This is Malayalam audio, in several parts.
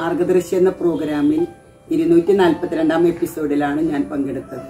മാർഗദർശി എന്ന പ്രോഗ്രാമിൽ ഇരുന്നൂറ്റി നാൽപ്പത്തിരണ്ടാം എപ്പിസോഡിലാണ് ഞാൻ പങ്കെടുത്തത്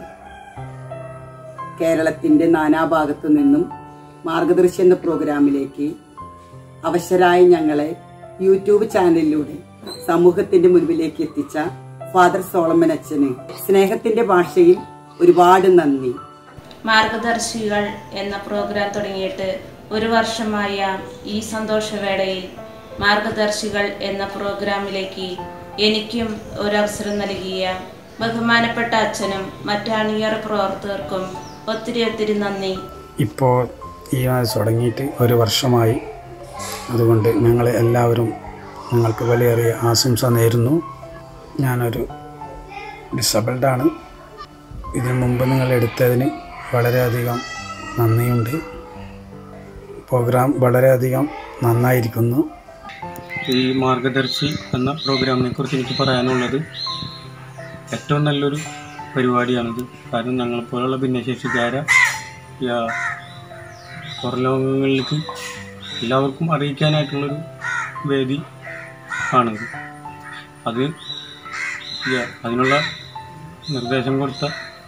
കേരളത്തിന്റെ നാനാഭാഗത്തു നിന്നും മാർഗദർശി എന്ന പ്രോഗ്രാമിലേക്ക് അവശരായ ഞങ്ങളെ യൂട്യൂബ് ചാനലിലൂടെ സമൂഹത്തിന്റെ മുൻപിലേക്ക് എത്തിച്ച ഫാദർ സോളമൻ അച്ഛന് സ്നേഹത്തിന്റെ ഭാഷയിൽ ഒരുപാട് നന്ദി മാർഗദർശികൾ എന്ന പ്രോഗ്രാം തുടങ്ങിയിട്ട് ഒരു വർഷമായ ഈ സന്തോഷവേളയിൽ മാർഗദർശികൾ എന്ന പ്രോഗ്രാമിലേക്ക് എനിക്കും ഒരവസരം നൽകിയ ബഹുമാനപ്പെട്ട അച്ഛനും മറ്റ് അണിയറ പ്രവർത്തകർക്കും ഒത്തിരി ഒത്തിരി നന്ദി ഇപ്പോൾ ഈ മാസം തുടങ്ങിയിട്ട് ഒരു വർഷമായി അതുകൊണ്ട് ഞങ്ങൾ എല്ലാവരും നിങ്ങൾക്ക് വലിയേറിയ ആശംസ നേരുന്നു ഞാനൊരു ഡിസബിൾഡാണ് ഇതിനു മുമ്പ് നിങ്ങൾ എടുത്തതിന് വളരെയധികം നന്ദിയുണ്ട് പ്രോഗ്രാം വളരെയധികം നന്നായിരിക്കുന്നു ഈ മാർഗദർശി എന്ന പ്രോഗ്രാമിനെ കുറിച്ച് എനിക്ക് പറയാനുള്ളത് ഏറ്റവും നല്ലൊരു പരിപാടിയാണിത് കാരണം ഞങ്ങളെപ്പോലുള്ള ഭിന്നശേഷിക്കാരെ യാ, പുറം ലോകങ്ങളിലേക്ക് എല്ലാവർക്കും അറിയിക്കാനായിട്ടുള്ളൊരു വേദി ആണിത് അത് യാ, അതിനുള്ള നിർദ്ദേശം കൊടുത്ത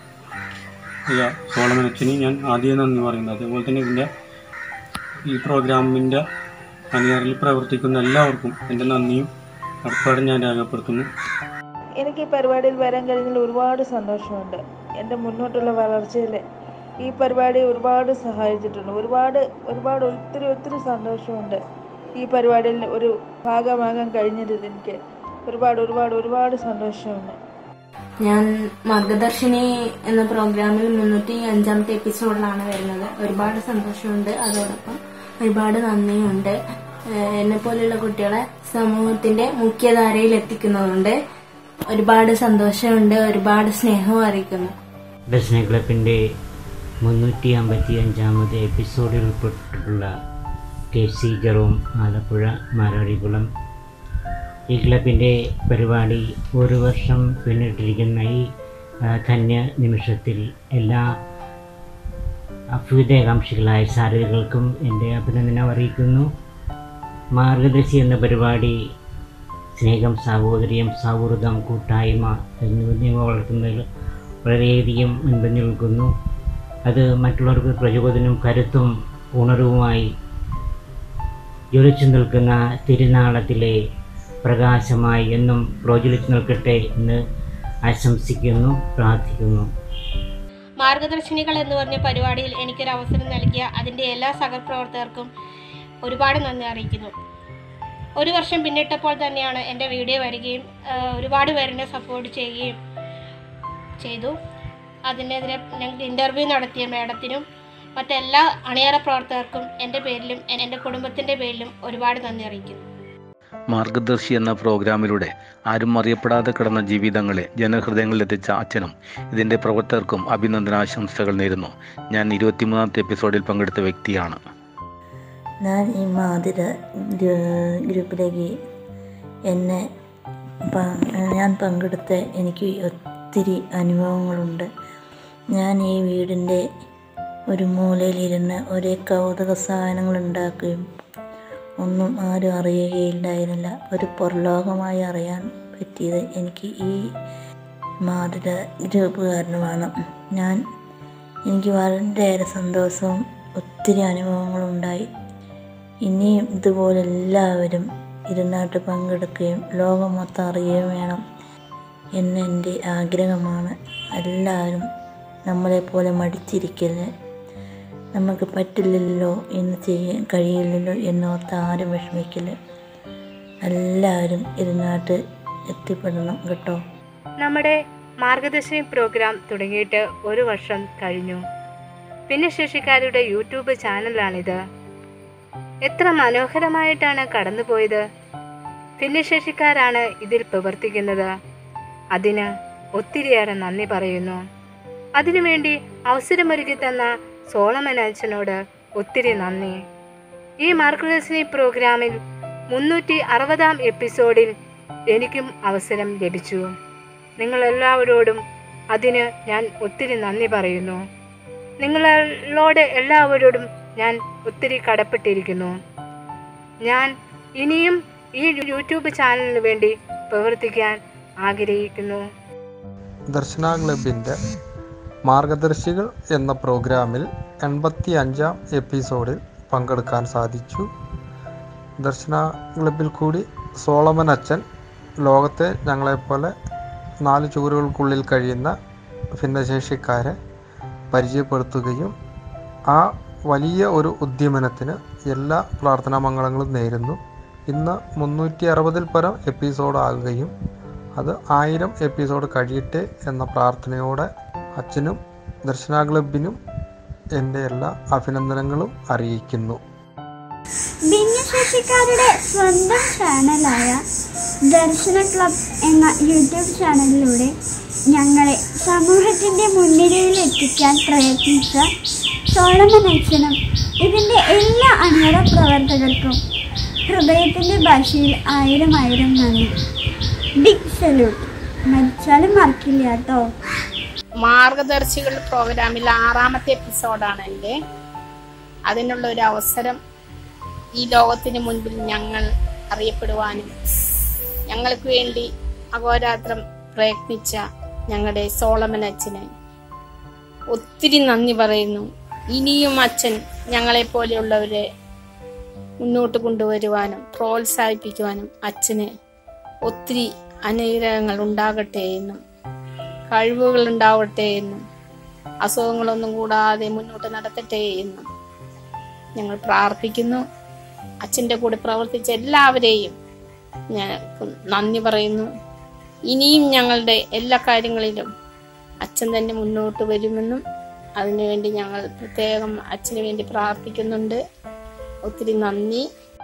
യാ, സോളമനച്ചന് ഞാൻ ആദ്യം നന്ദി പറയുന്നത് അതേപോലെ തന്നെ ഇതിൻ്റെ ഈ പ്രോഗ്രാമിൻ്റെ അണിയറിൽ പ്രവർത്തിക്കുന്ന എല്ലാവർക്കും എൻ്റെ നന്ദിയും കടപ്പാടും ഞാൻ രേഖപ്പെടുത്തുന്നു എനിക്ക് ഈ പരിപാടിയിൽ വരാൻ കഴിഞ്ഞതിൽ ഒരുപാട് സന്തോഷമുണ്ട് എൻ്റെ മുന്നോട്ടുള്ള വളർച്ചയിൽ ഈ പരിപാടി ഒരുപാട് സഹായിച്ചിട്ടുണ്ട് ഒരുപാട് ഒരുപാട് ഒത്തിരി ഒത്തിരി സന്തോഷമുണ്ട് ഈ പരിപാടിയിൽ ഒരു ഭാഗമാകാൻ കഴിഞ്ഞതിൽ എനിക്ക് ഒരുപാട് ഒരുപാട് ഒരുപാട് സന്തോഷമുണ്ട് ഞാൻ മാർഗദർശിനി എന്ന പ്രോഗ്രാമിൽ മുന്നൂറ്റി അഞ്ചാമത്തെ എപ്പിസോഡിലാണ് വരുന്നത് ഒരുപാട് സന്തോഷമുണ്ട് അതോടൊപ്പം ഒരുപാട് നന്ദിയുണ്ട് ഏഹ് എന്നെ പോലെയുള്ള കുട്ടികളെ സമൂഹത്തിന്റെ മുഖ്യധാരയിൽ എത്തിക്കുന്നതുകൊണ്ട് ഒരുപാട് സന്തോഷമുണ്ട് ഒരുപാട് സ്നേഹവും അറിയിക്കുന്നു ദർശന ക്ലബിൻ്റെ മുന്നൂറ്റി അമ്പത്തി അഞ്ചാമത് എപ്പിസോഡിൽ ഉൾപ്പെട്ടിട്ടുള്ള K C Jerome Alappuzha Mararikulam ഈ ക്ലബിൻ്റെ പരിപാടി ഒരു വർഷം പിന്നിട്ടിരിക്കുന്ന ഈ ആ, ധന്യ നിമിഷത്തിൽ എല്ലാ അഭ്യുദയകാംക്ഷികളായ സാരഥികൾക്കും എൻ്റെ അഭിനന്ദനം അറിയിക്കുന്നു മാർഗദർശി എന്ന പരിപാടി സ്നേഹം സാഹോദര്യം സൗഹൃദം കൂട്ടായ്മ എന്നിവ വളർത്തുന്നതിൽ വളരെയധികം മുൻപന്തി നിൽക്കുന്നു അത് മറ്റുള്ളവർക്ക് പ്രചോദനവും കരുത്തും ഉണർവുമായി ജ്വലിച്ചു നിൽക്കുന്ന തിരുനാളത്തിലെ പ്രകാശമായി എന്നും പ്രോജ്വലിച്ചു നിൽക്കട്ടെ എന്ന് ആശംസിക്കുന്നു പ്രാർത്ഥിക്കുന്നു മാർഗദർശിനികൾ എന്ന് പറഞ്ഞ പരിപാടിയിൽ എനിക്കൊരു അവസരം നൽകിയ അതിൻ്റെ എല്ലാ സഹപ്രവർത്തകർക്കും ഒരുപാട് നന്ദി അറിയിക്കുന്നു ഒരു വർഷം പിന്നിട്ടപ്പോൾ തന്നെയാണ് എൻ്റെ വീഡിയോ വരികയും ആ, ഒരുപാട് പേരെന്നെ സപ്പോർട്ട് ചെയ്യുകയും ചെയ്തു അതിനെതിരെ ഞങ്ങൾക്ക് ഇൻ്റർവ്യൂ നടത്തിയ മേഡത്തിനും മറ്റെല്ലാ അണിയറ പ്രവർത്തകർക്കും എൻ്റെ പേരിലും എൻ്റെ കുടുംബത്തിൻ്റെ പേരിലും ഒരുപാട് നന്ദി അറിയിക്കുന്നു മാർഗദർശി എന്ന പ്രോഗ്രാമിലൂടെ ആരും അറിയപ്പെടാതെ കിടന്ന ജീവിതങ്ങളെ ജനഹൃദയങ്ങളിൽ എത്തിച്ച അച്ഛനും ഇതിൻ്റെ പ്രവർത്തകർക്കും അഭിനന്ദനാശംസകൾ നേരുന്നു ഞാൻ ഇരുപത്തിമൂന്നാമത്തെ എപ്പിസോഡിൽ പങ്കെടുത്ത വ്യക്തിയാണ് ഞാൻ ഈ മാതിര ഗ്രൂ- ഗ്രൂപ്പിലേക്ക് എന്നെ പ- ഞാൻ പങ്കെടുത്ത എനിക്ക് ഒത്തിരി അനുഭവങ്ങളുണ്ട് ഞാൻ ഈ വീടിൻ്റെ ഒരു മൂലയിലിരുന്ന് ഒരേ കൗതുക സാധനങ്ങൾ ഉണ്ടാക്കുകയും ഒന്നും ആരും അറിയുകയില്ലായിരുന്നില്ല ഒരു പുറലോകമായി അറിയാൻ പറ്റിയത് എനിക്ക് ഈ മാതൃ ഗ്രൂപ്പ് കാരണമാണ് ഞാൻ എനിക്ക് വളരെയേറെ സന്തോഷവും ഒത്തിരി അനുഭവങ്ങളുണ്ടായി ഇനിയും ഇതുപോലെ എല്ലാവരും ഇരുന്നാട്ട് പങ്കെടുക്കുകയും ലോകം മൊത്തം അറിയുകയും വേണം എന്ന് എൻ്റെ ആഗ്രഹമാണ് എല്ലാവരും നമ്മളെപ്പോലെ മടിച്ചിരിക്കരുത് നമുക്ക് പറ്റില്ലല്ലോ എന്ന് ചെയ്യാൻ കഴിയില്ലല്ലോ എന്നോർത്ത് ആരും വിഷമിക്കില്ല എല്ലാവരും ഇരുന്നാട്ട് എത്തിപ്പെടണം കേട്ടോ നമ്മുടെ മാർഗദർശിനി പ്രോഗ്രാം തുടങ്ങിയിട്ട് ഒരു വർഷം കഴിഞ്ഞു ഭിന്നശേഷിക്കാരുടെ യൂട്യൂബ് ചാനലാണിത് എത്ര മനോഹരമായിട്ടാണ് കടന്നുപോയത് ഭിന്നശേഷിക്കാരാണ് ഇതിൽ പ്രവർത്തിക്കുന്നത് അതിന് ഒത്തിരിയേറെ നന്ദി പറയുന്നു അതിനുവേണ്ടി അവസരമൊരുക്കി തന്ന സോളമൻ അച്ഛനോട് ഒത്തിരി നന്ദി ഈ മാർഗദർശിനി പ്രോഗ്രാമിൽ മുന്നൂറ്റി അറുപതാം എപ്പിസോഡിൽ എനിക്കും അവസരം ലഭിച്ചു നിങ്ങളെല്ലാവരോടും അതിന് ഞാൻ ഒത്തിരി നന്ദി പറയുന്നു നിങ്ങളോട് എല്ലാവരോടും ഞാൻ ഒത്തിരി കടപ്പെട്ടിരിക്കുന്നു ഞാൻ ഇനിയും ഈ യൂട്യൂബ് ചാനലിന് വേണ്ടി പ്രവർത്തിക്കാൻ ആഗ്രഹിക്കുന്നു ദർശന ക്ലബിൻ്റെ മാർഗദർശികൾ എന്ന പ്രോഗ്രാമിൽ എൺപത്തി അഞ്ചാം എപ്പിസോഡിൽ പങ്കെടുക്കാൻ സാധിച്ചു ദർശന ക്ലബിൽ കൂടി സോളമൻ അച്ഛൻ ലോകത്തെ ഞങ്ങളെപ്പോലെ നാല് ചുവരുകൾക്കുള്ളിൽ കഴിയുന്ന ഭിന്നശേഷിക്കാരെ പരിചയപ്പെടുത്തുകയും ആ വലിയ ഒരു ഉദ്യമനത്തിന് എല്ലാ പ്രാർത്ഥനാ മംഗളങ്ങളും നേരുന്നു ഇന്ന് മുന്നൂറ്റി അറുപതിൽ പരം എപ്പിസോഡാകുകയും അത് ആയിരം എപ്പിസോഡ് കഴിയട്ടെ എന്ന പ്രാർത്ഥനയോടെ അച്ഛനും ദർശന ക്ലബിനും എൻ്റെ എല്ലാ അഭിനന്ദനങ്ങളും അറിയിക്കുന്നു ഭിന്നശേഷിക്കാരുടെ സ്വന്തം ചാനലായ ദർശന ക്ലബ് എന്ന യൂട്യൂബ് ചാനലിലൂടെ ഞങ്ങളെ സമൂഹത്തിൻ്റെ മുൻനിരയിൽ എത്തിക്കാൻ പ്രയത്നിച്ച സോളമൻ അച്ഛനും ഇതിൻ്റെ എല്ലാ അണിയറ പ്രവർത്തകർക്കും ഹൃദയത്തിൻ്റെ ഭാഷയിൽ ആയിരം ആയിരം നന്ദി ബിഗ് സല്യൂട്ട് മരിച്ചാലും മറക്കില്ല കേട്ടോ മാർഗദർശികൾ പ്രോഗ്രാമിൽ ആറാമത്തെ എപ്പിസോഡാണ് എൻ്റെ അതിനുള്ള ഒരു അവസരം ഈ ലോകത്തിന് മുൻപിൽ ഞങ്ങൾ അറിയപ്പെടുവാനും ഞങ്ങൾക്ക് വേണ്ടി അഹോരാത്രം പ്രയത്നിച്ച ഞങ്ങളുടെ സോളമൻ അച്ഛന് ഒത്തിരി നന്ദി പറയുന്നു ഇനിയും അച്ഛൻ ഞങ്ങളെപ്പോലെയുള്ളവരെ മുന്നോട്ട് കൊണ്ടുവരുവാനും പ്രോത്സാഹിപ്പിക്കുവാനും അച്ഛന് ഒത്തിരി അനുഗ്രഹങ്ങൾ ഉണ്ടാകട്ടെ എന്നും കഴിവുകൾ ഉണ്ടാവട്ടെ എന്നും അസുഖങ്ങളൊന്നും കൂടാതെ മുന്നോട്ട് നടത്തട്ടെ എന്നും ഞങ്ങൾ പ്രാർത്ഥിക്കുന്നു അച്ഛൻ്റെ കൂടെ പ്രവർത്തിച്ച എല്ലാവരെയും ഞാൻ നന്ദി പറയുന്നു ഇനിയും ഞങ്ങളുടെ എല്ലാ കാര്യങ്ങളിലും അച്ഛൻ തന്നെ മുന്നോട്ട് വരുമെന്നും അതിനുവേണ്ടി ഞങ്ങൾ പ്രത്യേകം അച്ഛന് വേണ്ടി പ്രാർത്ഥിക്കുന്നുണ്ട് ഒത്തിരി നന്ദി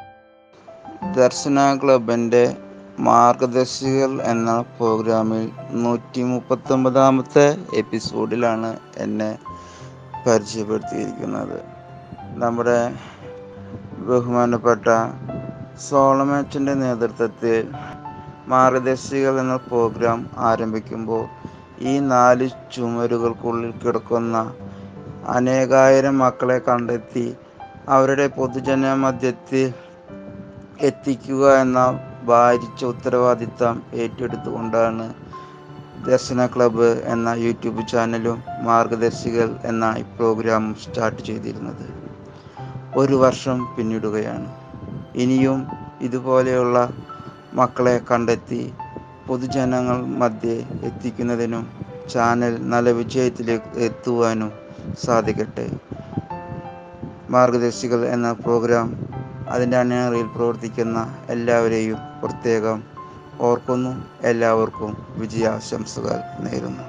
ദർശന ക്ലബിൻ്റെ മാർഗദർശികൾ എന്ന പ്രോഗ്രാമിൽ നൂറ്റി മുപ്പത്തൊമ്പതാമത്തെ എപ്പിസോഡിലാണ് എന്നെ പരിചയപ്പെടുത്തിയിരിക്കുന്നത് നമ്മുടെ ബഹുമാനപ്പെട്ട സോളമേച്ചൻ്റെ നേതൃത്വത്തിൽ മാർഗദർശികൾ എന്ന പ്രോഗ്രാം ആരംഭിക്കുമ്പോൾ ഈ നാല് ചുമരുകൾക്കുള്ളിൽ കിടക്കുന്ന അനേകായിരം മക്കളെ കണ്ടെത്തി അവരുടെ പൊതുജന മധ്യത്തിൽ എത്തിക്കുക എന്ന ഭാരിച്ച ഉത്തരവാദിത്തം ഏറ്റെടുത്തുകൊണ്ടാണ് ദർശന ക്ലബ്ബ് എന്ന യൂട്യൂബ് ചാനലും മാർഗദർശികൾ എന്ന ഈ പ്രോഗ്രാമും സ്റ്റാർട്ട് ചെയ്തിരുന്നത് ഒരു വർഷം പിന്നിടുകയാണ് ഇനിയും ഇതുപോലെയുള്ള മക്കളെ കണ്ടെത്തി പൊതുജനങ്ങൾ മധ്യേ എത്തിക്കുന്നതിനും ചാനൽ നല്ല വിജയത്തിലേക്ക് എത്തുവാനും സാധിക്കട്ടെ മാർഗദർശികൾ എന്ന പ്രോഗ്രാം അതിൻ്റെ അണിയറയിൽ പ്രവർത്തിക്കുന്ന എല്ലാവരെയും പ്രത്യേകം ഓർക്കുന്നു എല്ലാവർക്കും വിജയാശംസകൾ നേരുന്നു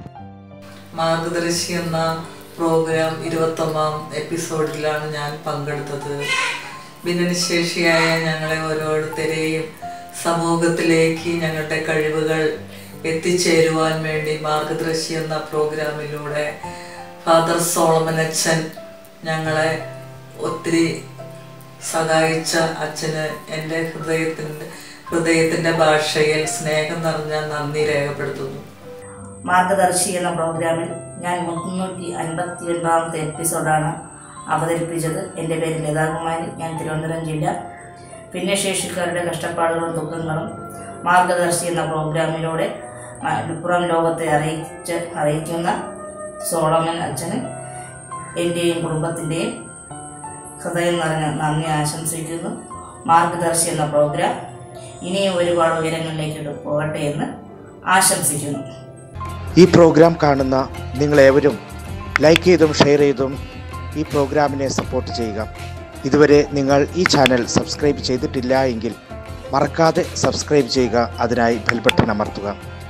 മാർഗദർശി എന്ന പ്രോഗ്രാം ഇരുപത്തൊന്നാം എപ്പിസോഡിലാണ് ഞാൻ പങ്കെടുത്തത് ഭിന്നശേഷിയായ ഞങ്ങളെ ഓരോരുത്തരെയും സമൂഹത്തിലേക്ക് ഞങ്ങളുടെ കഴിവുകൾ എത്തിച്ചേരുവാൻ വേണ്ടി മാർഗദർശി എന്ന പ്രോഗ്രാമിലൂടെ ഫാദർ സോളമൻ അച്ഛൻ ഞങ്ങളെ ഒത്തിരി സഹായിച്ച അച്ഛന് എൻ്റെ ഹൃദയത്തിൻ്റെ ഹൃദയത്തിൻ്റെ ഭാഷയിൽ സ്നേഹം നിറഞ്ഞ നന്ദി രേഖപ്പെടുത്തുന്നു മാർഗദർശി എന്ന പ്രോഗ്രാമിൽ ഞാൻ മുന്നൂറ്റി അൻപത്തി ഒൻപതാമത്തെ എപ്പിസോഡാണ് അവതരിപ്പിച്ചത് എൻ്റെ പേര് ലതാകുമാരി ഞാൻ തിരുവനന്തപുരം ജില്ല ഭിന്നശേഷിക്കാരുടെ കഷ്ടപ്പാടുകളും ദുഃഖങ്ങളും മാർഗദർശി എന്ന പ്രോഗ്രാമിലൂടെ പുറം ലോകത്തെ അറിയിച്ച് അറിയിക്കുന്ന സോളമൻ അച്ഛന് എൻ്റെയും കുടുംബത്തിൻ്റെയും ഹൃദയം നിറഞ്ഞ നന്ദി ആശംസിക്കുന്നു മാർഗദർശി എന്ന പ്രോഗ്രാം ഇനിയും ഒരുപാട് ഉയരങ്ങളിലേക്ക് പോകട്ടെ എന്ന് ആശംസിക്കുന്നു ഈ പ്രോഗ്രാം കാണുന്ന നിങ്ങളേവരും ലൈക്ക് ചെയ്തും ഷെയർ ചെയ്തും ഈ പ്രോഗ്രാമിനെ സപ്പോർട്ട് ചെയ്യുക ഇതുവരെ നിങ്ങൾ ഈ ചാനൽ സബ്സ്ക്രൈബ് ചെയ്തിട്ടില്ല എങ്കിൽ മറക്കാതെ സബ്സ്ക്രൈബ് ചെയ്യുക അതിനായി ബെൽ ബട്ടൺ അമർത്തുക